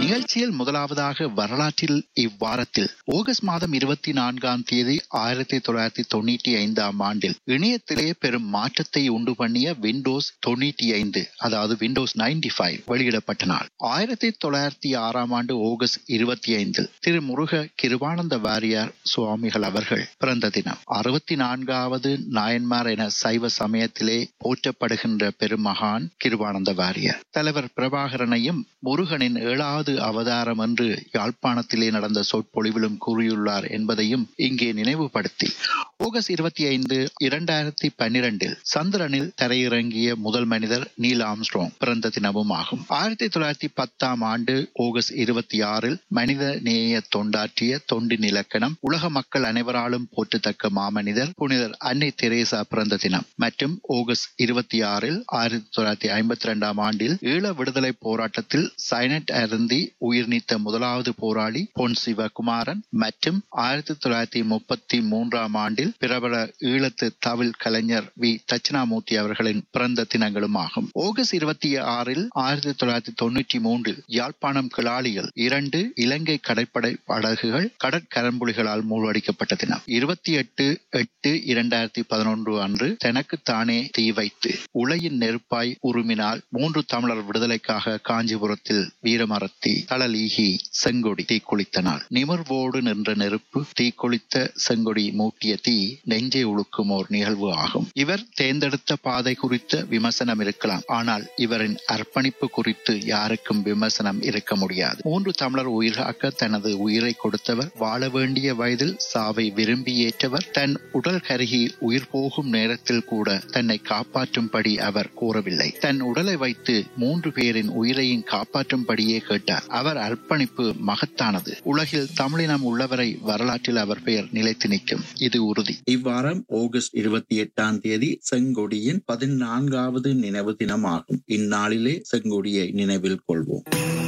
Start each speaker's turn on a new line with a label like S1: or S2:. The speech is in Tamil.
S1: நிகழ்ச்சியில் முதலாவதாக வரலாற்றில் இவ்வாரத்தில் ஆகஸ்ட் மாதம் இருபத்தி நான்காம் தேதி ஆயிரத்தி தொள்ளாயிரத்தி தொண்ணூற்றி ஐந்தாம் ஆண்டில் இணையத்திலே பெரும் மாற்றத்தை உண்டு பண்ணிய விண்டோஸ் தொண்ணூற்றி ஐந்து அதாவது விண்டோஸ் நைன்டி ஃபைவ் வெளியிடப்பட்ட நாள் ஆயிரத்தி தொள்ளாயிரத்தி ஆறாம் ஆண்டு ஆகஸ்ட் இருபத்தி ஐந்தில் திரு முருக கிருபானந்த வாரியார் சுவாமிகள் அவர்கள் பிறந்த தினம் அறுபத்தி நான்காவது நாயன்மார் என சைவ சமயத்திலே போற்றப்படுகின்ற பெருமகான் கிருபானந்த வாரியார் தலைவர் பிரபாகரனையும் முருகனின் ஏழாவது அவதாரம் என்று யாழ்ப்பாணத்திலே நடந்த சொற்பொழிவிலும் கூறியுள்ளார் என்பதையும் இங்கே நினைவுபடுத்தி ஆகஸ்ட் இருபத்தி ஐந்து இரண்டாயிரத்தி பன்னிரண்டில் சந்திரனில் தரையிறங்கிய முதல் மனிதர் நீல் ஆம்ஸ்ட்ரோங் பிறந்த தினமும் ஆகும் ஆயிரத்தி தொள்ளாயிரத்தி பத்தாம் ஆண்டு ஆகஸ்ட் இருபத்தி ஆறில் மனித நேய தொண்டாற்றிய தொண்டின் இலக்கணம் உலக மக்கள் அனைவராலும் போற்றத்தக்க மாமனிதர் புனிதர் அன்னை தெரேசா பிறந்த தினம் மற்றும் ஆகஸ்ட் இருபத்தி ஆறில் ஆயிரத்தி தொள்ளாயிரத்தி ஐம்பத்தி இரண்டாம் ஆண்டில் ஈழ விடுதலை போராட்டத்தில் சைனட் அருந்தி உயிர் நீத்த முதலாவது போராளி பொன் சிவகுமாரன் மற்றும் ஆயிரத்தி தொள்ளாயிரத்தி முப்பத்தி மூன்றாம் ஆண்டில் பிரபல ஈழத்து தவில் கலைஞர் வி தட்சிணாமூர்த்தி அவர்களின் பிறந்த தினங்களும் ஆகும் ஆகஸ்ட் இருபத்தி ஆறில் ஆயிரத்தி தொள்ளாயிரத்தி தொண்ணூற்றி மூன்றில் யாழ்ப்பாணம் கிளாலியில் இரண்டு இலங்கை கடற்படை படகுகள் கடற்கரம்புலிகளால் மூழ்கடிக்கப்பட்ட தினம் இருபத்தி எட்டு எட்டு இரண்டாயிரத்தி பதினொன்று அன்று தனக்கு தானே தீ வைத்து உலையின் நெருப்பாய் உருமினால் மூன்று தமிழர் விடுதலைக்காக காஞ்சிபுரத்தில் வீரமரத்தி தளலீகி செங்கொடி தீக்குளித்த நாள் நிமிர்வோடு நின்ற நெருப்பு தீக்குளித்த செங்கொடி மூட்டிய தீ நெஞ்சை உழுக்கும் ஓர் நிகழ்வு ஆகும் இவர் தேர்ந்தெடுத்த பாதை குறித்த விமர்சனம் இருக்கலாம் ஆனால் இவரின் அர்ப்பணிப்பு குறித்து யாருக்கும் விமர்சனம் இருக்க முடியாது மூன்று தமிழர் உயிராக்க தனது உயிரை கொடுத்தவர் வாழ வேண்டிய வயதில் சாவை விரும்பி ஏற்றவர் தன் உடல் கருகி உயிர் போகும் நேரத்தில் கூட தன்னை காப்பாற்றும்படி அவர் கூறவில்லை தன் உடலை வைத்து மூன்று பேரின் உயிரையும் காப்பாற்றும்படியே கேட்டார் அவர் அர்ப்பணிப்பு மகத்தானது உலகில் தமிழினம் உள்ளவரை வரலாற்றில் அவர் பெயர் நிலைத்து நிற்கும் இது உறுதி
S2: இவ்வாரம் ஆகஸ்ட் இருபத்தி எட்டாம் தேதி செங்கொடியின் பதினான்காவது நினைவு தினம் ஆகும் இந்நாளிலே செங்கொடியை நினைவில் கொள்வோம்